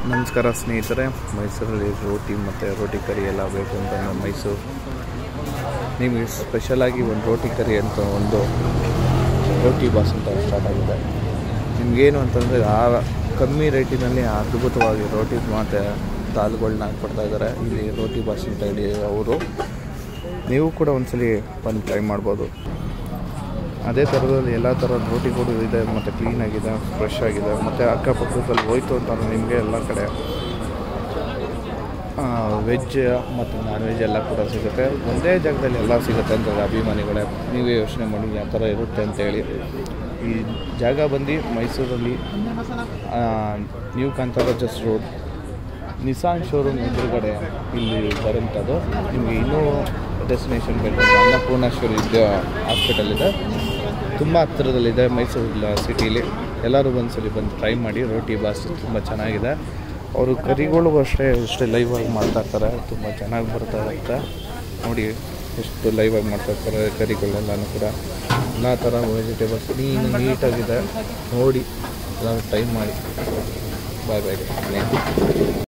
ನಮಸ್ಕಾರ ಸ್ನೇಹಿತರೆ ಮೈಸೂರಲ್ಲಿ ರೋಟಿ ಮತ್ತು ರೋಟಿ ಕರಿ ಎಲ್ಲ ಬೇಕು ಅಂತ ನಾವು ಮೈಸೂರು ನಿಮಗೆ ಸ್ಪೆಷಲಾಗಿ ಒಂದು ರೋಟಿ ಕರಿ ಅಂತ ಒಂದು ರೋಟಿ ಬಾಸ್ ಅಂತ ಸ್ಟಾರ್ಟ್ ಆಗಿದೆ ನಿಮಗೇನು ಅಂತಂದರೆ ಆ ಕಮ್ಮಿ ರೇಟಿನಲ್ಲಿ ಅದ್ಭುತವಾಗಿ ರೋಟಿ ಮತ್ತು ದಾಲ್ಗಳನ್ನ ಕೊಡ್ತಾ ಇದ್ದಾರೆ ಇಲ್ಲಿ ರೋಟಿ ಬಾಸ್ ಅಂತ ಹೇಳಿ ಅವರು ನೀವು ಕೂಡ ಒಂದ್ಸಲಿ ಬಂದು ಟ್ರೈ ಮಾಡ್ಬೋದು ಅದೇ ಥರದಲ್ಲಿ ಎಲ್ಲ ಥರದ ರೋಟಿಗಳು ಇದೆ ಮತ್ತು ಕ್ಲೀನಾಗಿದೆ ಫ್ರೆಶ್ ಆಗಿದೆ ಮತ್ತು ಅಕ್ಕಪಕ್ಕದಲ್ಲಿ ಹೋಯ್ತು ಅಂತಂದ್ರೆ ನಿಮಗೆ ಎಲ್ಲ ಕಡೆ ವೆಜ್ ಮತ್ತು ನಾನ್ ವೆಜ್ ಎಲ್ಲ ಕೂಡ ಸಿಗುತ್ತೆ ಒಂದೇ ಜಾಗದಲ್ಲಿ ಎಲ್ಲ ಸಿಗುತ್ತೆ ಅಂತ ಅಭಿಮಾನಿಗಳೇ ನೀವೇ ಯೋಚನೆ ಮಾಡಿ ಯಾವ ಥರ ಇರುತ್ತೆ ಅಂತೇಳಿ ಈ ಜಾಗ ಬಂದು ಮೈಸೂರಲ್ಲಿ ಆ, new Kantharaj's road Nissan showroom ಎದುರುಗಡೆ ಇಲ್ಲಿ ಬರೋಂಥದ್ದು ನಿಮಗೆ ಇನ್ನೂ ಡೆಸ್ಟಿನೇಷನ್ ಬೇಕು ಅನ್ನಪೂರ್ಣೇಶ್ವರಿ ವಿದ್ಯಾ ಹಾಸ್ಪಿಟಲ್ ಇದೆ ತುಂಬ ಹತ್ತಿರದಲ್ಲಿದೆ ಮೈಸೂರು ಸಿಟಿಲಿ ಎಲ್ಲರೂ ಒಂದ್ಸಲಿ ಬಂದು ಟ್ರೈ ಮಾಡಿ ರೋಟಿ ಬಾಸ್ ತುಂಬ ಚೆನ್ನಾಗಿದೆ ಅವರು ಕರಿಗಳು ಅಷ್ಟೇ ಅಷ್ಟೇ ಲೈವ್ ಆಗಿ ಮಾಡ್ತಾ ಇರ್ತಾರೆ ತುಂಬ ಚೆನ್ನಾಗಿ ಬರ್ತಾ ಇರುತ್ತೆ ನೋಡಿ ಎಷ್ಟು ಲೈವ್ ಆಗಿ ಮಾಡ್ತಾ ಇರ್ತಾರೆ ಕರಿಗಳೆಲ್ಲನೂ ಕೂಡ ಎಲ್ಲ ಥರ ವೆಜಿಟೇಬಲ್ಸ್ ಕ್ಲೀನ್ ನೀಟಾಗಿದೆ ನೋಡಿ ಎಲ್ಲರೂ ಟ್ರೈ ಮಾಡಿ ಬಾಯ್ ಬಾಯ್